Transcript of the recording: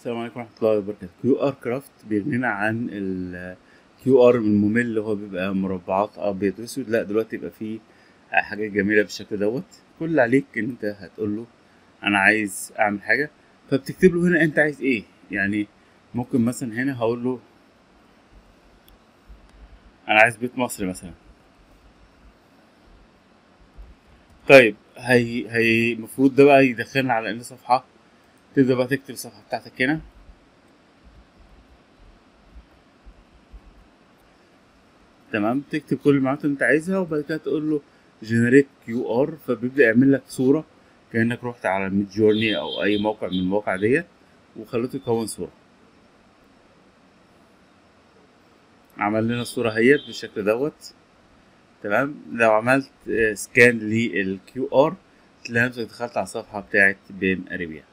السلام عليكم ورحمة الله وبركاته كيو ار كرافت بيغنينا عن الكيو ار الممل اللي هو بيبقى مربعات ابيض واسود لا دلوقتي يبقى فيه حاجات جميلة بالشكل دوت كل اللي عليك ان انت هتقول له انا عايز اعمل حاجة فبتكتب له هنا انت عايز ايه يعني ممكن مثلا هنا هقول له انا عايز بيت مصري مثلا طيب هي هي المفروض ده بقى يدخلنا على ان صفحة تبدأ بقى تكتب الصفحة بتاعتك هنا تمام تكتب كل المعلومات اللي انت عايزها وبعد كده تقول له جنريت كيو ار فبيبدأ يعمل لك صورة كأنك رحت على ميد جورني او اي موقع من المواقع ديت وخليته يكون صورة عمل لنا الصورة اهيت بالشكل دوت تمام لو عملت سكان للكيو ار تلاقي نفسك دخلت على الصفحة بتاعت بيم اريبيا